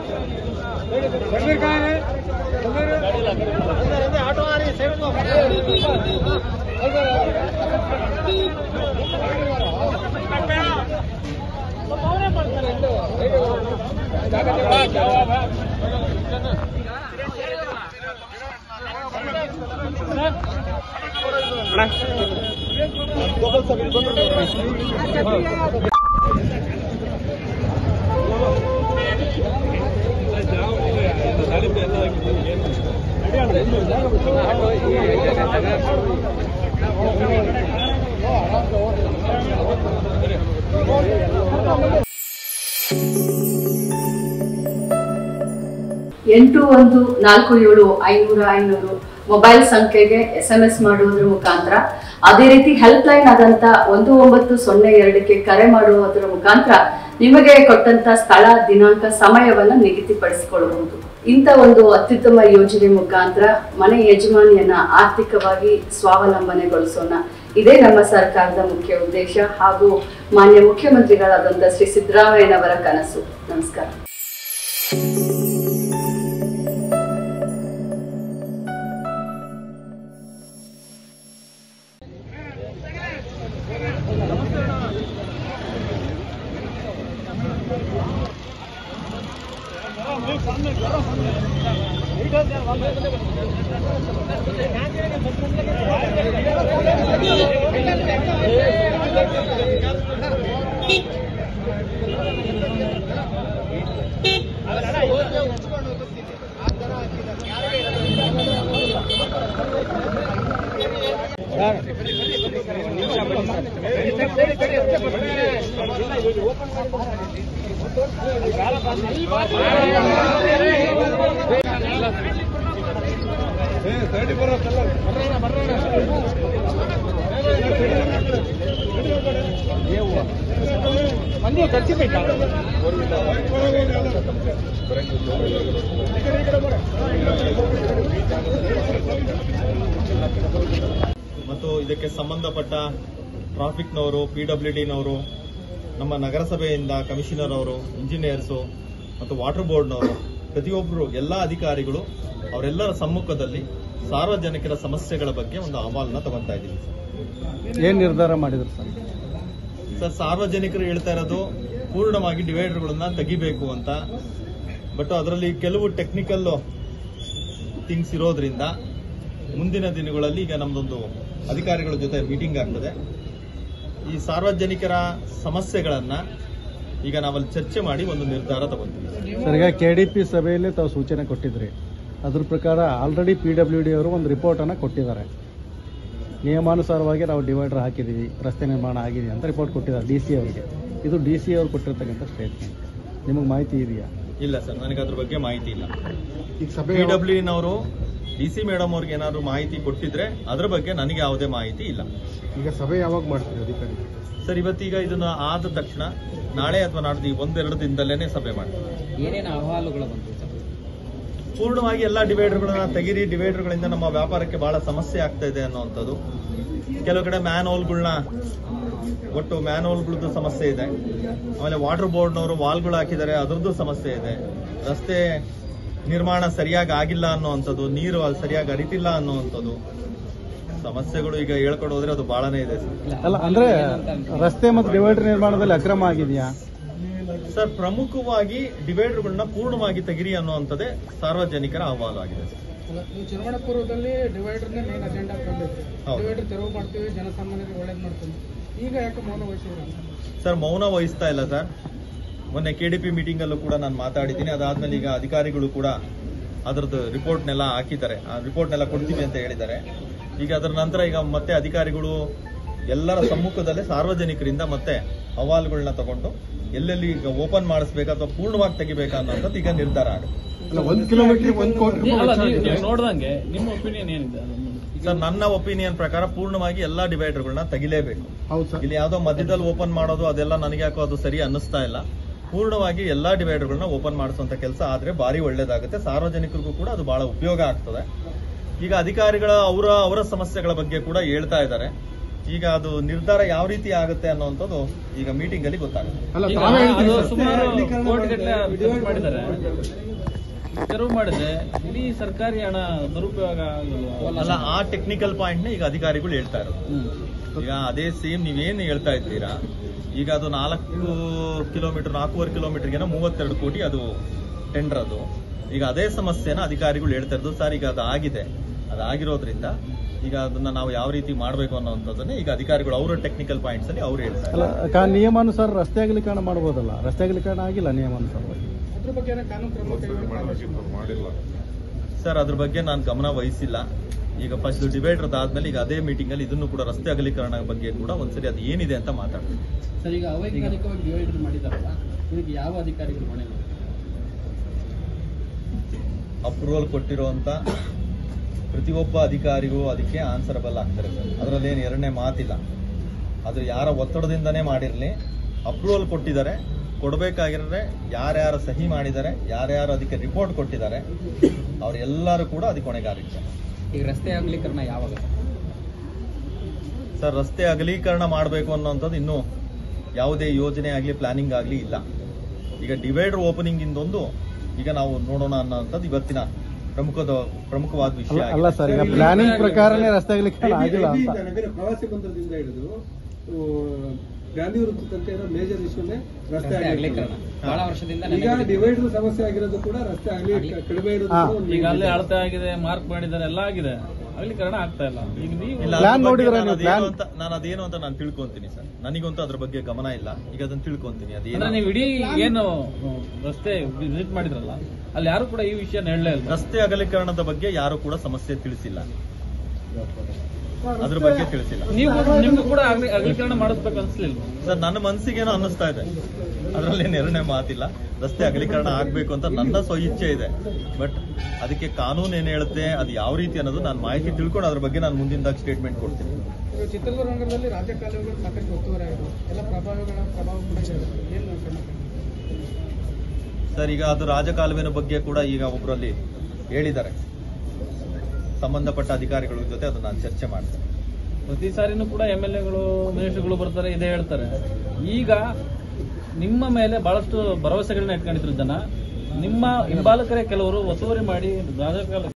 ಎಂಟು ಒಂದು ನಾಲ್ಕು ಏಳು ಐನೂರ ಐನೂರು ಮೊಬೈಲ್ ಸಂಖ್ಯೆಗೆ ಎಸ್ ಎಂ ಎಸ್ ಮಾಡುವುದರ ಮುಖಾಂತರ ಅದೇ ರೀತಿ ಹೆಲ್ಪ್ ಲೈನ್ ಆದಂತ ಒಂದು ಒಂಬತ್ತು ಸೊನ್ನೆ ಎರಡಕ್ಕೆ ಕರೆ ಮಾಡುವುದರ ಮುಖಾಂತರ ನಿಮಗೆ ಕೊಟ್ಟಂತ ಸ್ಥಳ ದಿನಾಂಕ ಸಮಯವನ್ನ ನಿಗದಿಪಡಿಸಿಕೊಳ್ಳಬಹುದು ಇಂಥ ಒಂದು ಅತ್ಯುತ್ತಮ ಯೋಜನೆ ಮುಖಾಂತರ ಮನೆ ಯಜಮಾನಿಯನ್ನ ಆರ್ಥಿಕವಾಗಿ ಸ್ವಾವಲಂಬನೆಗೊಳಿಸೋಣ ಇದೇ ನಮ್ಮ ಸರ್ಕಾರದ ಮುಖ್ಯ ಉದ್ದೇಶ ಹಾಗೂ ಮಾನ್ಯ ಮುಖ್ಯಮಂತ್ರಿಗಳಾದಂಥ ಶ್ರೀ ಸಿದ್ದರಾಮಯ್ಯನವರ ಕನಸು ನಮಸ್ಕಾರ ಮತ್ತು ಇದಕ್ಕೆ ಸಂಬಂಧಪಟ್ಟ ಟ್ರಾಫಿಕ್ನವರು ಪಿ ಡಬ್ಲ್ಯೂ ಡಿನವರು ನಮ್ಮ ನಗರಸಭೆಯಿಂದ ಕಮಿಷನರ್ ಅವರು ಇಂಜಿನಿಯರ್ಸು ಮತ್ತು ವಾಟರ್ ಬೋರ್ಡ್ನವರು ಪ್ರತಿಯೊಬ್ಬರು ಎಲ್ಲ ಅಧಿಕಾರಿಗಳು ಅವರೆಲ್ಲರ ಸಮ್ಮುಖದಲ್ಲಿ ಸಾರ್ವಜನಿಕರ ಸಮಸ್ಯೆಗಳ ಬಗ್ಗೆ ಒಂದು ಅಹವಾಲನ್ನ ತಗೊಂತಾ ಇದ್ದೀವಿ ಏನ್ ನಿರ್ಧಾರ ಮಾಡಿದ್ರು ಸರ್ ಸರ್ ಸಾರ್ವಜನಿಕರು ಹೇಳ್ತಾ ಇರೋದು ಪೂರ್ಣವಾಗಿ ಡಿವೈಡರ್ಗಳನ್ನ ತೆಗಿಬೇಕು ಅಂತ ಬಟ್ ಅದರಲ್ಲಿ ಕೆಲವು ಟೆಕ್ನಿಕಲ್ ಥಿಂಗ್ಸ್ ಇರೋದ್ರಿಂದ ಮುಂದಿನ ದಿನಗಳಲ್ಲಿ ಈಗ ನಮ್ದೊಂದು ಅಧಿಕಾರಿಗಳ ಜೊತೆ ಮೀಟಿಂಗ್ ಆಗ್ತದೆ ಈ ಸಾರ್ವಜನಿಕರ ಸಮಸ್ಯೆಗಳನ್ನ ಈಗ ನಾವಲ್ಲಿ ಚರ್ಚೆ ಮಾಡಿ ಒಂದು ನಿರ್ಧಾರ ತಗೊಂತೀವಿ ಸರ್ ಈಗ ಕೆಡಿಪಿ ಸಭೆಯಲ್ಲಿ ತಾವು ಸೂಚನೆ ಕೊಟ್ಟಿದ್ರಿ ಅದ್ರ ಪ್ರಕಾರ ಆಲ್ರೆಡಿ ಪಿ ಡಬ್ಲ್ಯೂ ಡಿ ಅವರು ಒಂದು ರಿಪೋರ್ಟ್ ಅನ್ನ ಕೊಟ್ಟಿದ್ದಾರೆ ನಿಯಮಾನುಸಾರವಾಗಿ ನಾವು ಡಿವೈಡರ್ ಹಾಕಿದೀವಿ ರಸ್ತೆ ನಿರ್ಮಾಣ ಆಗಿದೆ ಅಂತ ರಿಪೋರ್ಟ್ ಕೊಟ್ಟಿದ್ದಾರೆ ಡಿ ಸಿ ಅವರಿಗೆ ಇದು ಡಿ ಸಿ ಅವರು ಕೊಟ್ಟಿರ್ತಕ್ಕಂಥ ಸ್ಟೇಟ್ಮೆಂಟ್ ನಿಮಗೆ ಮಾಹಿತಿ ಇದೆಯಾ ಇಲ್ಲ ಸರ್ ನನಗೆ ಅದ್ರ ಬಗ್ಗೆ ಮಾಹಿತಿ ಇಲ್ಲ ಈಗ ಸಭೆ ಪಿ ಡಬ್ಲ್ಯೂನವರು ಡಿ ಸಿ ಮೇಡಮ್ ಅವ್ರಿಗೆ ಏನಾದ್ರು ಮಾಹಿತಿ ಕೊಟ್ಟಿದ್ರೆ ಅದ್ರ ಬಗ್ಗೆ ನನಗೆ ಯಾವುದೇ ಮಾಹಿತಿ ಇಲ್ಲ ಈಗ ಸಭೆ ಯಾವಾಗ ಮಾಡ್ತೀವಿ ಅಧಿಕಾರಿ ಸರ್ ಇವತ್ತೀಗ ಇದನ್ನ ಆದ ತಕ್ಷಣ ನಾಳೆ ಅಥವಾ ನಾಡ್ದು ಈ ಒಂದೆರಡು ದಿನದಲ್ಲೇನೆ ಸಭೆ ಮಾಡ್ತೀವಿ ಏನೇನು ಅಹವಾಲುಗಳು ಬಂತು ಸರ್ ಪೂರ್ಣವಾಗಿ ಎಲ್ಲ ಡಿವೈಡರ್ಗಳನ್ನ ತೆಗಿರಿ ಡಿವೈಡರ್ಗಳಿಂದ ನಮ್ಮ ವ್ಯಾಪಾರಕ್ಕೆ ಬಹಳ ಸಮಸ್ಯೆ ಆಗ್ತಾ ಇದೆ ಅನ್ನುವಂಥದ್ದು ಕೆಲವು ಕಡೆ ಮ್ಯಾನ್ ಹೋಲ್ಗಳನ್ನ ಒಟ್ಟು ಮ್ಯಾನ್ ಹೋಲ್ಗಳದ್ದು ಸಮಸ್ಯೆ ಇದೆ ಆಮೇಲೆ ವಾಟರ್ ಬೋರ್ಡ್ನವರು ವಾಲ್ಗಳು ಹಾಕಿದ್ದಾರೆ ಅದ್ರದ್ದು ಸಮಸ್ಯೆ ಇದೆ ರಸ್ತೆ ನಿರ್ಮಾಣ ಸರಿಯಾಗಿ ಆಗಿಲ್ಲ ಅನ್ನುವಂಥದ್ದು ನೀರು ಅಲ್ಲಿ ಸರಿಯಾಗಿ ಹರಿತಿಲ್ಲ ಅನ್ನುವಂಥದ್ದು ಸಮಸ್ಯೆಗಳು ಈಗ ಹೇಳ್ಕೊಂಡು ಹೋದ್ರೆ ಅದು ಬಹಳನೇ ಇದೆ ಸರ್. ಅಲ್ಲ ಅಂದ್ರೆ ರಸ್ತೆ ಮತ್ತು ಡಿವೈಡರ್ ನಿರ್ಮಾಣದಲ್ಲಿ ಅಕ್ರಮ ಆಗಿದೆಯಾ ಸರ್ ಪ್ರಮುಖವಾಗಿ ಡಿವೈಡರ್ಗಳನ್ನ ಪೂರ್ಣವಾಗಿ ತೆಗಿರಿ ಅನ್ನುವಂಥದ್ದೇ ಸಾರ್ವಜನಿಕರ ಅಹವಾಲು ಆಗಿದೆ ಸರ್. ನೀವು ಚುನಾವಣಾ ಪೂರ್ವದಲ್ಲಿ ಡಿವೈಡರ್ನೇ ಮೇನ್ ಅಜೆಂಡಾ ಕಂಡಿತ್ತು ಹೌದು. ಡಿವೈಡರ್ ತೆರವು ಮಾಡ್ತೀವಿ ಜನಸಾಮಾನ್ಯರಿಗೆ ಒಳ್ಳೇದು ಮಾಡ್ತೀವಿ ಈಗ ಯಾಕೆ ಮೌನ ವಹಿಸಿದ್ರು ಸರ್ ಮೌನ ವಹಿಸ್ತಾ ಇಲ್ಲ ಸರ್ ಮೊನ್ನೆ ಕೆಡಿಪಿ ಮೀಟಿಂಗ್ ಅಲ್ಲೂ ಕೂಡ ನಾನು ಮಾತಾಡಿದ್ದೀನಿ ಅದಾದ್ಮೇಲೆ ಈಗ ಅಧಿಕಾರಿಗಳು ಕೂಡ ಅದರದ್ದು ರಿಪೋರ್ಟ್ನೆಲ್ಲ ಹಾಕಿದ್ದಾರೆ ಆ ರಿಪೋರ್ಟ್ನೆಲ್ಲ ಕೊಡ್ತೀವಿ ಅಂತ ಹೇಳಿದ್ದಾರೆ ಈಗ ಅದರ ನಂತರ ಈಗ ಮತ್ತೆ ಅಧಿಕಾರಿಗಳು ಎಲ್ಲರ ಸಮ್ಮುಖದಲ್ಲೇ ಸಾರ್ವಜನಿಕರಿಂದ ಮತ್ತೆ ಅಹವಾಲುಗಳನ್ನ ತಗೊಂಡು ಎಲ್ಲೆಲ್ಲಿ ಈಗ ಓಪನ್ ಮಾಡಿಸ್ಬೇಕಾ ಅಥವಾ ಪೂರ್ಣವಾಗಿ ತೆಗಿಬೇಕಾ ಅನ್ನೋಂಥದ್ದು ಈಗ ನಿರ್ಧಾರ ಆಗುತ್ತೆ ಒಂದ್ ಕಿಲೋಮೀಟರ್ ಒಂದ್ ಕೋಟಿ ಅಲ್ಲ ನೀವು ನೀವು ನೋಡ್ದಂಗೆ ನಿಮ್ಮ ಒಪಿನಿಯನ್ ಏನಿದೆ ಅದನ್ನ ಸರ್ ನನ್ನ ಒಪಿನಿಯನ್ ಪ್ರಕಾರ ಪೂರ್ಣವಾಗಿ ಎಲ್ಲಾ ಡಿವೈಡರ್ಗಳನ್ನ ತೆಗಿಲೇಬೇಕು ಹೌದು ಸರ್ ಇಲ್ಲಿ ಯಾವ್ದೋ ಮಧ್ಯದಲ್ಲಿ ಓಪನ್ ಮಾಡೋದು ಅದೆಲ್ಲ ನನಗೆ ಯಾಕೋ ಅದು ಸರಿ ಅನ್ನಿಸ್ತಾ ಇಲ್ಲ ಪೂರ್ಣವಾಗಿ ಎಲ್ಲಾ ಡಿವೈಡರ್ಗಳನ್ನ ಓಪನ್ ಮಾಡಿಸುವಂತ ಕೆಲಸ ಆದ್ರೆ ಭಾರಿ ಒಳ್ಳೇದಾಗುತ್ತೆ ಸಾರ್ವಜನಿಕರಿಗೂ ಕೂಡ ಅದು ಬಹಳ ಉಪಯೋಗ ಆಗ್ತದೆ ಈಗ ಅಧಿಕಾರಿಗಳ ಅವರ ಅವರ ಸಮಸ್ಯೆಗಳ ಬಗ್ಗೆ ಕೂಡ ಹೇಳ್ತಾ ಇದ್ದಾರೆ ಈಗ ಅದು ನಿರ್ಧಾರ ಯಾವ ರೀತಿ ಆಗುತ್ತೆ ಅನ್ನುವಂಥದ್ದು ಈಗ ಮೀಟಿಂಗ್ ಅಲ್ಲಿ ಗೊತ್ತಾಗುತ್ತೆ ಅಲ್ಲ ಈಗ ತಾವೇ ಹೇಳ್ತೀರಿ ಅದು ಸರ್. ಸುಮಾರು ಅಗಲೀಕರಣ ಕೋಟಿ ಗಟ್ಟಲೆ ಮಾಡಿದ್ರೆ ತೆರವು ಮಾಡಿದ್ದಾರೆ ತೆರವು ಮಾಡಿದ್ರೆ ಇಡೀ ಸರ್ಕಾರಿ ಹಣ ದುರುಪಯೋಗ ಆಗಲ್ವಾ? ಅಲ್ಲ ಆ ಟೆಕ್ನಿಕಲ್ ಪಾಯಿಂಟ್ ನ ಈಗ ಅಧಿಕಾರಿಗಳು ಹೇಳ್ತಾ ಇರೋದು ಹ್ಮ್. ಈಗ ಅದೇ ಸೇಮ್ ನೀವೇನು ಹೇಳ್ತಾ ಇದ್ದೀರಾ ಈಗ ಅದು ನಾಲ್ಕು ಕಿಲೋಮೀಟರ್ ನಾಲ್ಕೂವರೆ ಕಿಲೋಮೀಟರ್ಗೆ ಮೂವತ್ತೆರಡು ಕೋಟಿ ಅದು ಟೆಂಡರ್ ಅದು ಈಗ ಅದೇ ಸಮಸ್ಯೆನ ಅಧಿಕಾರಿಗಳು ಹೇಳ್ತಾ ಇರೋದು ಸರ್ ಈಗ ಅದು ಆಗಿದೆ ಅದಾಗಿರೋದ್ರಿಂದ ಈಗ ಅದನ್ನ ನಾವು ಯಾವ ರೀತಿ ಮಾಡಬೇಕು ಅನ್ನೋಂಥದ್ದನ್ನ ಈಗ ಅಧಿಕಾರಿಗಳು ಅವರ ಟೆಕ್ನಿಕಲ್ ಪಾಯಿಂಟ್ಸ್ ಅಲ್ಲಿ ಅವ್ರು ಹೇಳ್ತಾರೆ ಅಲ್ಲ ಕಾ- ನಿಯಮಾನುಸಾರ ರಸ್ತೆ ಅಗಲೀಕರಣ ಮಾಡ್ಬೋದಲ್ಲ ರಸ್ತೆ ಅಗಲೀಕರಣ ಆಗಿಲ್ಲ ನಿಯಮಾನುಸಾರವಾಗಿ ಅದ್ರ ಬಗ್ಗೆ ಏನೋ ಕಾನೂನು ಕ್ರಮ ಕೈಗೊಳ್ಳುವ ಸರ್ ಅದ್ರ ಬಗ್ಗೆ ನಾನು ಗಮನ ವಹಿಸಿಲ್ಲ ಈಗ ಫಸ್ಟ್ ಡಿವೈಡರ್ ಆದ್ಮೇಲೆ ಈಗ ಅದೇ ಮೀಟಿಂಗ್ ಅಲ್ಲಿ ಇದನ್ನು ಕೂಡ ರಸ್ತೆ ಅಗಲೀಕರಣ ಬಗ್ಗೆ ಕೂಡ ಒಂದ್ಸರಿ ಅದು ಏನಿದೆ ಅಂತ ಮಾತಾಡ್ತೀನಿ ಸರ್ ಈಗ ಅವೈಜ್ಞಾನಿಕವಾಗಿ ಡಿವೈಡರ್ ಮಾಡಿದಾರಲ್ಲ ಇದಕ್ಕೆ ಯಾವ ಅಧಿಕಾರಿಗಳು ಹೊಣೆ ಅಪ್ರೂವಲ್ ಕೊಟ್ಟಿರುವಂತ ಪ್ರತಿಯೊಬ್ಬ ಅಧಿಕಾರಿಗೂ ಅದಕ್ಕೆ ಆನ್ಸರಬಲ್ ಆಗ್ತಾರೆ ಸರ್ ಅದರಲ್ಲೇನು ಎರಡನೇ ಮಾತಿಲ್ಲ ಅದು ಯಾರ ಒತ್ತಡದಿಂದನೇ ಮಾಡಿರಲಿ ಅಪ್ರೂವಲ್ ಕೊಟ್ಟಿದ್ದಾರೆ ಕೊಡಬೇಕಾಗಿರೋದ್ರೆ ಯಾರ್ಯಾರು ಸಹಿ ಮಾಡಿದ್ದಾರೆ ಯಾರ್ಯಾರು ಅದಕ್ಕೆ ರಿಪೋರ್ಟ್ ಕೊಟ್ಟಿದ್ದಾರೆ ಅವರೆಲ್ಲರೂ ಕೂಡ ಅದಕ್ಕೆ ಹೊಣೆಗಾರಿದ್ದಾರೆ ಈಗ ರಸ್ತೆ ಅಗಲೀಕರಣ ಯಾವಾಗ ಸರ್ ರಸ್ತೆ ಅಗಲೀಕರಣ ಮಾಡಬೇಕು ಅನ್ನೋಂಥದ್ದು ಇನ್ನೂ ಯಾವುದೇ ಯೋಜನೆ ಆಗಲಿ ಪ್ಲಾನಿಂಗ್ ಆಗಲಿ ಇಲ್ಲ ಈಗ ಡಿವೈಡರ್ ಓಪನಿಂಗ್ ಇಂದೊಂದು ಈಗ ನಾವು ನೋಡೋಣ ಅನ್ನೋಂಥದ್ದು ಇವತ್ತಿನ ಪ್ರಮುಖದ ಪ್ರಮುಖವಾದ ವಿಷಯ ಅಲ್ಲ ಆಗಿದೆ. ಅಲ್ಲ ಸರ್ ಈಗ ಪ್ಲಾನಿಂಗ್ ಪ್ರಕಾರನೇ ರಸ್ತೆ ಅಗಲೀಕರಣ ಆಗಿಲ್ಲ ಅಂತ ನಗರ ಪ್ರವಾಸಿ ಬಂದರದಿಂದ ಹಿಡಿದು ಆ, ಗಾಂಧಿ ವೃತ್ತ ತನಕ ಇರೋ ಮೇಜರ್ ಇಶ್ಯೂನೇ ರಸ್ತೆ ಅಗಲೀಕರಣ ಬಹಳ ವರ್ಷದಿಂದ ಈಗ ಡಿವೈಡರ್ ಸಮಸ್ಯೆ ಆಗಿರೋದು ಕೂಡ ರಸ್ತೆ ಅಗಲಿ ಕಡಿಮೆ ಇರೋದು ಹಾ. ಕೂಡ ಒಂದು ಈಗ ಅಲ್ಲೇ major. ಅಳತೆ ಆಗಿದೆ ಮಾರ್ಕ್ ಮಾಡಿದ್ದಾರೆ ಎಲ್ಲ ಆಗಿದೆ ಅಗಲೀಕರಣ ಆಗ್ತಾ ಇಲ್ಲ ಈಗ ನೀವು ಇಲ್ಲ, Plan ಅದ್ರ ಬಗ್ಗೆ ನೋಡಿದ್ರಾ ನಾನು ನೀವು? ಅದೇನು Plan? ಅಂತ ನಾನು ಅದೇನು ಅಂತ ನಾನು ತಿಳ್ಕೊಂತೀನಿ ಸರ್ ನನಗಂತೂ ಅದ್ರ ಬಗ್ಗೆ ಗಮನ ಇಲ್ಲ ಈಗ ಅದನ್ನ ತಿಳ್ಕೊಂತೀನಿ ಅಂದ್ರೆ ಅದೇನು ನೀವು ಇಡೀ ಏನು ಹ್ಮ್, ರಸ್ತೆ ವಿಸಿಟ್ ಮಾಡಿದ್ರಲ್ಲ ಅಲ್ಲಿ ಯಾರು ಕೂಡ ಈ ವಿಷಯ ಹೇಳಲೇ ಇಲ್ಲ ರಸ್ತೆ ಅಗಲೀಕರಣದ ಬಗ್ಗೆ ಯಾರು ಕೂಡ ಸಮಸ್ಯೆ ತಿಳಿಸಿಲ್ಲ ಅದ್ರ ಬಗ್ಗೆ ತಿಳಿಸಿಲ್ಲ ನೀವು ನಿಮ್ಗೂ ಕೂಡ ಅಗಲಿ- ಅಗಲೀಕರಣ ಮಾಡಿಸ್ಬೇಕು ಅನ್ಸ್ಲಿಲ್ವಾ ಸರ್ ನನ್ನ ಮನಸ್ಸಿಗೇನೋ ಅನ್ನಿಸ್ತಾ ಇದೆ ಅದರಲ್ಲೇನು ಎರಡನೇ ಮಾತಿಲ್ಲ ರಸ್ತೆ ಅಗಲೀಕರಣ ಆಗ್ಬೇಕು ಅಂತ ನನ್ನ ಸ್ವ ಇಚ್ಛೆ ಇದೆ ಬಟ್ ಅದಕ್ಕೆ ಕಾನೂನು ಏನ್ ಹೇಳುತ್ತೆ ಅದು ಯಾವ ರೀತಿ ಅನ್ನೋದು ನಾನು ಮಾಹಿತಿ ತಿಳ್ಕೊಂಡು ಅದ್ರ ಬಗ್ಗೆ ನಾನು ಮುಂದಿನದಾಗ ಸ್ಟೇಟ್ಮೆಂಟ್ ಕೊಡ್ತೀನಿ ಈಗ ಚಿತ್ರದುರ್ಗ ನಗರದಲ್ಲಿ ರಾಜ್ಯ ಕಾಲುವೆಗಳು ಸಾಕಷ್ಟು ಒತ್ತುವರಿ ಆಗಿದೆ ಎಲ್ಲ ಪ್ರಭಾವಗಳ ಪ್ರಭಾವ ಕೂಡ ಇದೆ ಏನು ಕ್ರಮ ಸರ್ ಈಗ ಅದು ರಾಜಕಾಲುವೆನ ಬಗ್ಗೆ ಕೂಡ ಈಗ ಒಬ್ಬರಲ್ಲಿ ಹೇಳಿದ್ದಾರೆ ಸಂಬಂಧಪಟ್ಟ ಅಧಿಕಾರಿಗಳ ಜೊತೆ ಅದನ್ನ ನಾನು ಚರ್ಚೆ ಮಾಡ್ತೇನೆ ಪ್ರತಿ ಸಾರಿನೂ ಕೂಡ ಎಂ ಎಲ್ ಎಗಳು ಮಿನಿಸ್ಟರ್ಗಳು ಬರ್ತಾರೆ ಇದೇ ಹೇಳ್ತಾರೆ ಈಗ ನಿಮ್ಮ ಮೇಲೆ ಬಹಳಷ್ಟು ಭರವಸೆಗಳನ್ನ ಇಟ್ಕೊಂಡಿದ್ರು ಜನ ನಿಮ್ಮ ಹಿಂಬಾಲಕರೇ ಕೆಲವರು ಒತ್ತುವರಿ ಮಾಡಿ ರಾಜಕಾಲ